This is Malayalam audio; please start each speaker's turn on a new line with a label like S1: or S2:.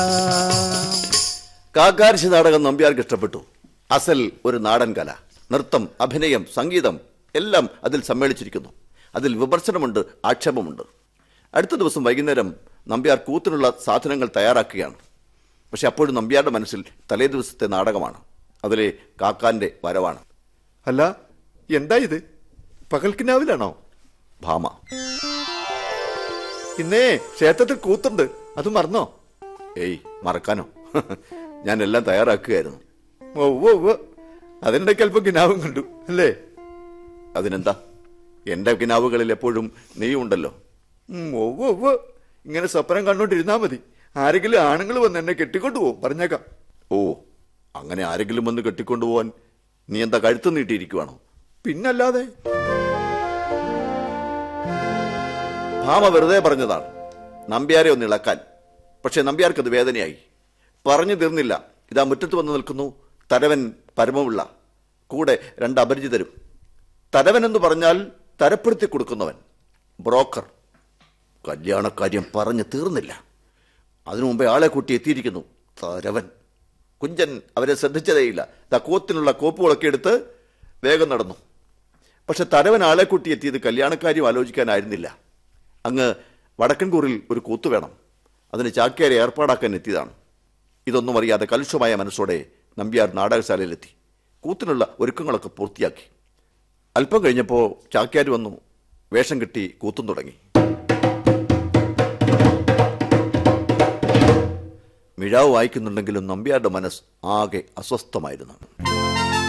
S1: കാക്കാരിശി നാടകം നമ്പ്യാർക്ക് ഇഷ്ടപ്പെട്ടു അസൽ ഒരു നാടൻ കല നൃത്തം അഭിനയം സംഗീതം എല്ലാം അതിൽ സമ്മേളിച്ചിരിക്കുന്നു അതിൽ വിമർശനമുണ്ട് ആക്ഷേപമുണ്ട് അടുത്ത ദിവസം വൈകുന്നേരം നമ്പ്യാർ കൂത്തിനുള്ള സാധനങ്ങൾ തയ്യാറാക്കുകയാണ് പക്ഷെ അപ്പോഴും നമ്പ്യാരുടെ മനസ്സിൽ തലേ ദിവസത്തെ നാടകമാണ് അതിലെ കാക്കാന്റെ വരവാണ്
S2: അല്ല എന്താ ഇത് പകൽക്കിനാവിലാണോ
S1: ഭാമ
S2: ഇന്നേ ക്ഷേത്രത്തിൽ കൂത്തുണ്ട് അത് മറന്നോ
S1: ഏയ് മറക്കാനോ ഞാൻ എല്ലാം തയ്യാറാക്കുകയായിരുന്നു
S2: ഓ ഓ ഓ അതിന്റെ അല്പം കിനാവും കണ്ടു അല്ലേ
S1: അതിനെന്താ എന്റെ കിനാവുകളിൽ എപ്പോഴും നീയുണ്ടല്ലോ
S2: ഉം, ഓ ഓ ഓ ഇങ്ങനെ സ്വപ്നം കണ്ടോണ്ടിരുന്നാ മതി ആരെങ്കിലും ആണുങ്ങൾ വന്ന് എന്നെ കെട്ടിക്കൊണ്ടു പോകും പറഞ്ഞേക്കാം
S1: ഓ അങ്ങനെ ആരെങ്കിലും വന്ന് കെട്ടിക്കൊണ്ടുപോവാൻ നീ എന്താ കഴുത്ത് നീട്ടിയിരിക്കുവാണോ
S2: പിന്നല്ലാതെ
S1: ഭാമ വെറുതെ പറഞ്ഞതാണ് നമ്പ്യാരെ ഒന്ന് ഇളക്കാൻ പക്ഷെ നമ്പ്യാർക്കത് വേദനയായി പറഞ്ഞു തീർന്നില്ല ഇതാ മുറ്റത്ത് വന്ന് നിൽക്കുന്നു തരവൻ പരമമുള്ള കൂടെ രണ്ട് അപരിചിതരും തരവൻ എന്ന് പറഞ്ഞാൽ തരപ്പെടുത്തി കൊടുക്കുന്നവൻ ബ്രോക്കർ കല്യാണക്കാര്യം പറഞ്ഞു തീർന്നില്ല അതിനു മുമ്പേ ആളെ കൂട്ടി എത്തിയിരിക്കുന്നു തരവൻ കുഞ്ചൻ അവരെ ശ്രദ്ധിച്ചതേയില്ല തക്കോത്തിനുള്ള കോപ്പുകളൊക്കെ എടുത്ത് വേഗം നടന്നു പക്ഷെ തരവൻ ആളെ കൂട്ടി എത്തിയത് കല്യാണക്കാര്യം ആലോചിക്കാനായിരുന്നില്ല അങ്ങ് വടക്കൻകൂറിൽ ഒരു കൂത്തു വേണം അതിന് ചാക്യാരെ ഏർപ്പാടാക്കാൻ എത്തിയതാണ് ഇതൊന്നും അറിയാതെ കലുഷമായ മനസ്സോടെ നമ്പ്യാർ നാടകശാലയിലെത്തി കൂത്തിനുള്ള ഒരുക്കങ്ങളൊക്കെ പൂർത്തിയാക്കി അല്പം കഴിഞ്ഞപ്പോൾ ചാക്യാർ വന്നു വേഷം കെട്ടി കൂത്തും തുടങ്ങി മിഴാവ് വായിക്കുന്നുണ്ടെങ്കിലും നമ്പ്യാരുടെ മനസ്സ് ആകെ അസ്വസ്ഥമായിരുന്നു